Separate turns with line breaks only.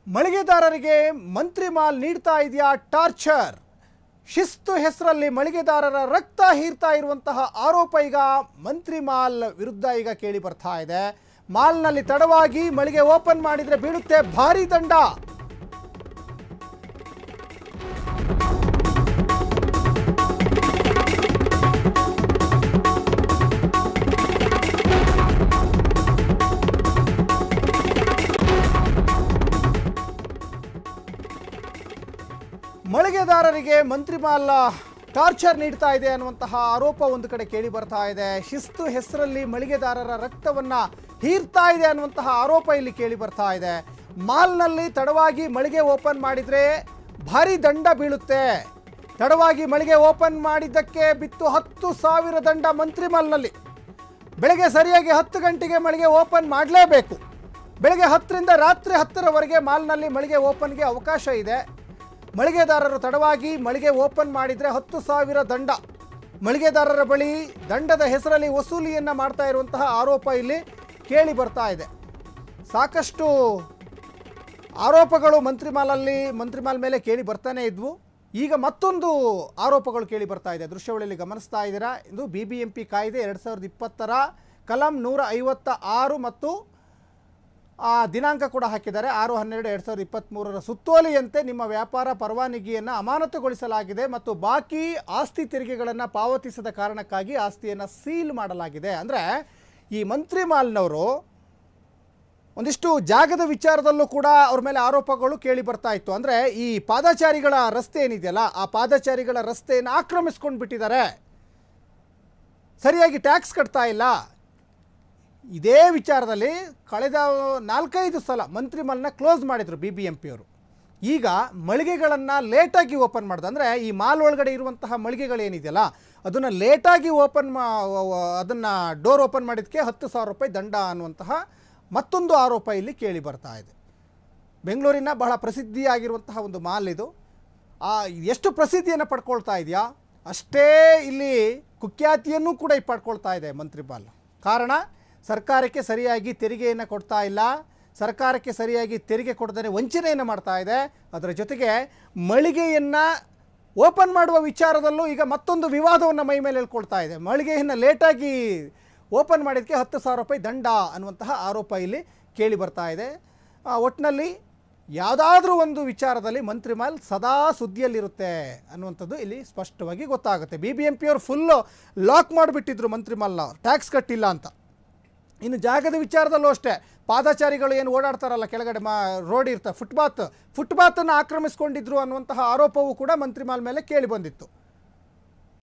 ಮಳಿಗೆದಾರರಿಗೆ ಮಂತ್ರಿ ಮಾಲ್ ನೀಡ್ತಾ ಇದೆಯಾ ಟಾರ್ಚರ್ ಶಿಸ್ತು ಹೆಸರಲ್ಲಿ ಮಳಿಗೆದಾರರ ರಕ್ತ ಹೀರ್ತಾ ಇರುವಂತಹ ಆರೋಪ ಈಗ ಮಂತ್ರಿ ಮಾಲ್ ವಿರುದ್ಧ ಈಗ ಕೇಳಿ ಬರ್ತಾ ಇದೆ ಮಾಲ್ನಲ್ಲಿ ತಡವಾಗಿ ಮಳಿಗೆ ಓಪನ್ ಮಾಡಿದ್ರೆ ಬೀಳುತ್ತೆ ಭಾರಿ ದಂಡ ಮಳಿಗೆದಾರರಿಗೆ ಮಂತ್ರಿ ಮಾಲ್ ಟಾರ್ಚರ್ ನೀಡ್ತಾ ಇದೆ ಅನ್ನುವಂತಹ ಆರೋಪ ಒಂದು ಕಡೆ ಕೇಳಿ ಬರ್ತಾ ಇದೆ ಶಿಸ್ತು ಹೆಸರಲ್ಲಿ ಮಳಿಗೆದಾರರ ರಕ್ತವನ್ನ ಹೀರ್ತಾ ಇದೆ ಅನ್ನುವಂತಹ ಆರೋಪ ಇಲ್ಲಿ ಕೇಳಿ ಬರ್ತಾ ಇದೆ ಮಾಲ್ನಲ್ಲಿ ತಡವಾಗಿ ಮಳಿಗೆ ಓಪನ್ ಮಾಡಿದ್ರೆ ಭಾರಿ ದಂಡ ಬೀಳುತ್ತೆ ತಡವಾಗಿ ಮಳಿಗೆ ಓಪನ್ ಮಾಡಿದ್ದಕ್ಕೆ ಬಿತ್ತು ಹತ್ತು ಸಾವಿರ ದಂಡ ಮಂತ್ರಿ ಮಾಲ್ನಲ್ಲಿ ಬೆಳಗ್ಗೆ ಸರಿಯಾಗಿ ಹತ್ತು ಗಂಟೆಗೆ ಮಳಿಗೆ ಓಪನ್ ಮಾಡಲೇಬೇಕು ಬೆಳಗ್ಗೆ ಹತ್ತರಿಂದ ರಾತ್ರಿ ಹತ್ತರವರೆಗೆ ಮಾಲ್ನಲ್ಲಿ ಮಳಿಗೆ ಓಪನ್ಗೆ ಅವಕಾಶ ಇದೆ ಮಳಿಗೆದಾರರು ತಡವಾಗಿ ಮಳಿಗೆ ಓಪನ್ ಮಾಡಿದರೆ ಹತ್ತು ಸಾವಿರ ದಂಡ ಮಳಿಗೆದಾರರ ಬಳಿ ದಂಡದ ಹೆಸರಲ್ಲಿ ವಸೂಲಿಯನ್ನು ಮಾಡ್ತಾ ಇರುವಂತಹ ಆರೋಪ ಇಲ್ಲಿ ಕೇಳಿ ಬರ್ತಾ ಇದೆ ಸಾಕಷ್ಟು ಆರೋಪಗಳು ಮಂತ್ರಿಮಾಲಲ್ಲಿ ಮಂತ್ರಿಮಾಲ್ ಮೇಲೆ ಕೇಳಿ ಬರ್ತಾನೆ ಇದ್ವು ಈಗ ಮತ್ತೊಂದು ಆರೋಪಗಳು ಕೇಳಿ ಬರ್ತಾ ಇದೆ ದೃಶ್ಯಾವಳಿಯಲ್ಲಿ ಗಮನಿಸ್ತಾ ಇದ್ದೀರಾ ಇದು ಬಿ ಬಿ ಎಂ ಪಿ ಕಾಯ್ದೆ ಎರಡು ಸಾವಿರದ ಇಪ್ಪತ್ತರ ಕಲಂ ನೂರ ಐವತ್ತ ಆರು ಮತ್ತು ಆ ದಿನಾಂಕ ಕೂಡ ಹಾಕಿದ್ದಾರೆ ಆರು ಹನ್ನೆರಡು ಎರಡು ಸಾವಿರದ ಇಪ್ಪತ್ತ್ಮೂರರ ಸುತ್ತೋಲೆಯಂತೆ ನಿಮ್ಮ ವ್ಯಾಪಾರ ಪರವಾನಗಿಯನ್ನು ಅಮಾನತುಗೊಳಿಸಲಾಗಿದೆ ಮತ್ತು ಬಾಕಿ ಆಸ್ತಿ ತೆರಿಗೆಗಳನ್ನು ಪಾವತಿಸದ ಕಾರಣಕ್ಕಾಗಿ ಆಸ್ತಿಯನ್ನು ಸೀಲ್ ಮಾಡಲಾಗಿದೆ ಅಂದರೆ ಈ ಮಂತ್ರಿ ಮಾಲ್ನವರು ಒಂದಿಷ್ಟು ಜಾಗದ ವಿಚಾರದಲ್ಲೂ ಕೂಡ ಅವ್ರ ಮೇಲೆ ಆರೋಪಗಳು ಕೇಳಿ ಬರ್ತಾ ಇತ್ತು ಅಂದರೆ ಈ ಪಾದಚಾರಿಗಳ ರಸ್ತೆ ಏನಿದೆಯಲ್ಲ ಆ ಪಾದಚಾರಿಗಳ ರಸ್ತೆಯನ್ನು ಆಕ್ರಮಿಸ್ಕೊಂಡು ಬಿಟ್ಟಿದ್ದಾರೆ ಸರಿಯಾಗಿ ಟ್ಯಾಕ್ಸ್ ಕಟ್ತಾ ಇಲ್ಲ ಇದೇ ವಿಚಾರದಲ್ಲಿ ಕಳೆದ ನಾಲ್ಕೈದು ಸಲ ಮಂತ್ರಿ ಮಾಲ್ನ ಕ್ಲೋಸ್ ಮಾಡಿದರು ಬಿ ಬಿ ಎಂ ಪಿಯವರು ಈಗ ಮಳಿಗೆಗಳನ್ನು ಲೇಟಾಗಿ ಓಪನ್ ಮಾಡಿದೆ ಅಂದರೆ ಈ ಮಾಲ್ ಒಳಗಡೆ ಇರುವಂತಹ ಮಳಿಗೆಗಳೇನಿದೆಯಲ್ಲ ಅದನ್ನು ಲೇಟಾಗಿ ಓಪನ್ ಮಾ ಅದನ್ನು ಡೋರ್ ಓಪನ್ ಮಾಡಿದ್ದಕ್ಕೆ ಹತ್ತು ಸಾವಿರ ರೂಪಾಯಿ ದಂಡ ಅನ್ನುವಂತಹ ಮತ್ತೊಂದು ಆರೋಪ ಇಲ್ಲಿ ಕೇಳಿ ಬರ್ತಾ ಇದೆ ಬೆಂಗಳೂರಿನ ಬಹಳ ಪ್ರಸಿದ್ಧಿಯಾಗಿರುವಂತಹ ಒಂದು ಮಾಲ್ ಇದು ಆ, ಎಷ್ಟು ಪ್ರಸಿದ್ಧಿಯನ್ನು ಪಡ್ಕೊಳ್ತಾ ಇದೆಯಾ ಅಷ್ಟೇ ಇಲ್ಲಿ ಕುಖ್ಯಾತಿಯನ್ನು ಕೂಡ ಈ ಪಡ್ಕೊಳ್ತಾ ಇದೆ ಮಂತ್ರಿ ಮಾಲ್ ಕಾರಣ ಸರ್ಕಾರಕ್ಕೆ ಸರಿಯಾಗಿ ತೆರಿಗೆಯನ್ನು ಕೊಡ್ತಾ ಇಲ್ಲ ಸರ್ಕಾರಕ್ಕೆ ಸರಿಯಾಗಿ ತೆರಿಗೆ ಕೊಡದೇ ವಂಚನೆಯನ್ನು ಮಾಡ್ತಾ ಇದೆ ಅದರ ಜೊತೆಗೆ ಮಳಿಗೆಯನ್ನು ಓಪನ್ ಮಾಡುವ ವಿಚಾರದಲ್ಲೂ ಈಗ ಮತ್ತೊಂದು ವಿವಾದವನ್ನು ಮೈ ಮೇಲೆ ಹೇಳ್ಕೊಳ್ತಾ ಇದೆ ಮಳಿಗೆಯನ್ನು ಲೇಟಾಗಿ ಓಪನ್ ಮಾಡಿದ್ದಕ್ಕೆ ಹತ್ತು ಸಾವಿರ ರೂಪಾಯಿ ದಂಡ ಅನ್ನುವಂತಹ ಆರೋಪ ಇಲ್ಲಿ ಕೇಳಿ ಬರ್ತಾ ಇದೆ ಆ, ಒಟ್ಟಿನಲ್ಲಿ ಯಾವುದಾದ್ರೂ ಒಂದು ವಿಚಾರದಲ್ಲಿ ಮಂತ್ರಿಮಾಲ್ ಸದಾ ಸುದ್ದಿಯಲ್ಲಿರುತ್ತೆ ಅನ್ನುವಂಥದ್ದು ಇಲ್ಲಿ ಸ್ಪಷ್ಟವಾಗಿ ಗೊತ್ತಾಗುತ್ತೆ ಬಿ ಬಿ ಎಂ ಪಿಯವರು ಫುಲ್ಲು ಲಾಕ್ ಮಾಡಿಬಿಟ್ಟಿದ್ರು ಮಂತ್ರಿಮಾಲ್ನ ಟ್ಯಾಕ್ಸ್ ಕಟ್ಟಿಲ್ಲ ಅಂತ ಇನ್ನು ಜಾಗದ ವಿಚಾರದಲ್ಲೂ ಅಷ್ಟೇ ಪಾದಚಾರಿಗಳು ಏನು ಓಡಾಡ್ತಾರಲ್ಲ ಕೆಳಗಡೆ ಮಾ ರೋಡ್ ಇರ್ತಾರೆ ಫುಟ್ಪಾತ್ ಫುಟ್ಪಾತನ್ನು ಆಕ್ರಮಿಸ್ಕೊಂಡಿದ್ರು ಅನ್ನುವಂತಹ ಆರೋಪವೂ ಕೂಡ ಮಂತ್ರಿಮಾಲ್ ಮೇಲೆ ಕೇಳಿ ಬಂದಿತ್ತು